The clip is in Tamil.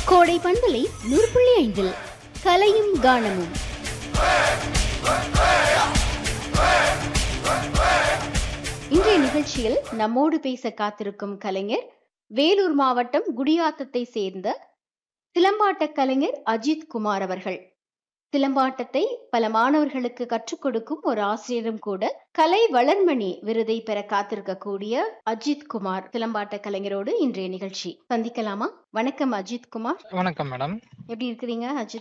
கோடை பண்பலை நூறு புள்ளி ஐந்தில் கலையும் கானமும் இன்றைய நிகழ்ச்சியில் நம்மோடு பேச காத்திருக்கும் கலைஞர் வேலூர் மாவட்டம் குடியாத்தத்தை சேர்ந்த சிலம்பாட்ட கலைஞர் அஜித் குமார் அவர்கள் சிலம்பாட்டத்தை பல மாணவர்களுக்கு கற்றுக் கொடுக்கும் ஒரு ஆசிரியரும் கூட கலை வளர்மணி விருதை பெற காத்திருக்கக்கூடிய அஜித் குமார் சிலம்பாட்ட கலைஞரோடு இன்றைய நிகழ்ச்சி சந்திக்கலாமா வணக்கம் அஜித் குமார் வணக்கம் மேடம் எப்படி இருக்கிறீங்க அஜித்